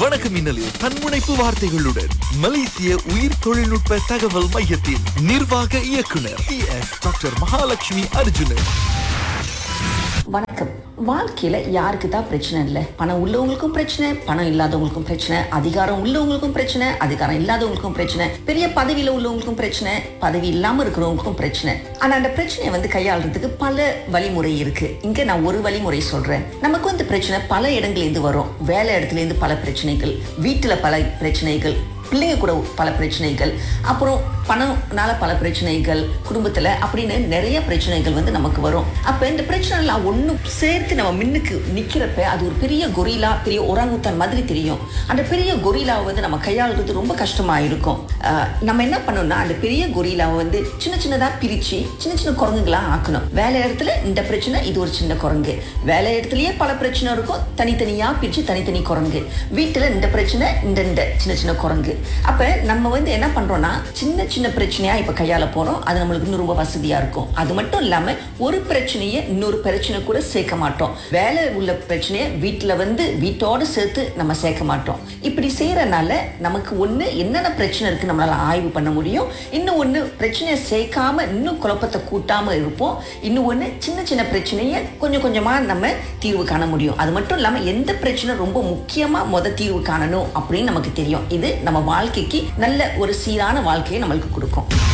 வணக்கம் மின்னலில் தன்முனைப்பு வார்த்தைகளுடன் மலேசிய உயிர் தொழில்நுட்ப தகவல் மையத்தின் நிர்வாக இயக்குனர் C S doctor Mahalakshmi Arjunan வணக்கம் வாழ்க்கையில யாருக்கு தான் பிரச்சனை இல்லை பணம் உள்ளவங்களுக்கும் பிரச்சனை பணம் இல்லாதவங்களுக்கும் பிரச்சனை அதிகாரம் உள்ளவங்களுக்கும் பிரச்சனை அதிகாரம் இல்லாதவங்களுக்கும் பிரச்சனை பெரிய பதவியில உள்ளவங்களுக்கும் பிரச்சனை பதவி இல்லாம இருக்கிறவங்களுக்கும் பிரச்சனை ஆனா அந்த பிரச்சனையை வந்து கையாளுறதுக்கு பல வழிமுறை இருக்கு இங்க நான் ஒரு வழிமுறை சொல்றேன் நமக்கு வந்து பிரச்சனை பல இடங்கள்ல இருந்து வரும் வேலை இடத்துல இருந்து பல பிரச்சனைகள் வீட்டுல பல பிரச்சனைகள் பிள்ளைங்க கூட பல பிரச்சனைகள் அப்புறம் பணம்னால பல பிரச்சனைகள் குடும்பத்துல அப்படின்னு நிறைய பிரச்சனைகள் வந்து நமக்கு வரும் அப்ப இந்த பிரச்சனை எல்லாம் ஒண்ணு சேர்த்து நம்ம மின்னுக்கு நிக்கிறப்ப அது ஒரு பெரிய கொரிலா பெரிய ஒராங்குத்தான் மாதிரி தெரியும் அந்த பெரிய கொரிலாவை வந்து நம்ம கையாளுறது ரொம்ப கஷ்டமா இருக்கும் ஆஹ் நம்ம என்ன பண்ணணும்னா அந்த பெரிய கொரிலாவை வந்து சின்ன சின்னதா பிரிச்சு சின்ன சின்ன குரங்குகளா ஆக்கணும் வேலை இடத்துல இந்த பிரச்சனை இது ஒரு சின்ன குரங்கு வேலை இடத்துலயே பல பிரச்சனை இருக்கும் தனித்தனியா பிரிச்சு தனித்தனி குரங்கு வீட்டுல இந்த பிரச்சனை இந்த இந்த சின்ன சின்ன குரங்கு அப்ப நம்ம வந்து என்ன பண்றோம்னா சின்ன சின்ன பிரச்சனையா இப்ப கையாள போறோம் அது நம்மளுக்கு இன்னும் ரொம்ப வசதியா இருக்கும் அது மட்டும் இல்லாம ஒரு பிரச்சனையை இன்னொரு பிரச்சனை கூட சேர்க்க மாட்டோம் வேலை உள்ள பிரச்சனையை வீட்டுல வந்து வீட்டோட சேர்த்து நம்ம சேர்க்க மாட்டோம் இப்படி செய்யறனால நமக்கு ஒண்ணு என்னென்ன பிரச்சனை இருக்கு நம்மளால ஆய்வு பண்ண முடியும் இன்னும் ஒண்ணு பிரச்சனையை சேர்க்காம இன்னும் குழப்பத்தை கூட்டாம இருப்போம் இன்னும் ஒண்ணு சின்ன சின்ன பிரச்சனையை கொஞ்சம் கொஞ்சமா நம்ம தீர்வு காண முடியும் அது மட்டும் இல்லாம எந்த பிரச்சனை ரொம்ப முக்கியமா முத தீர்வு காணணும் அப்படின்னு நமக்கு தெரியும் இது நம்ம வாழ்க்கைக்கு நல்ல ஒரு சீரான வாழ்க்கையை நம்மளுக்கு கொடுக்கும்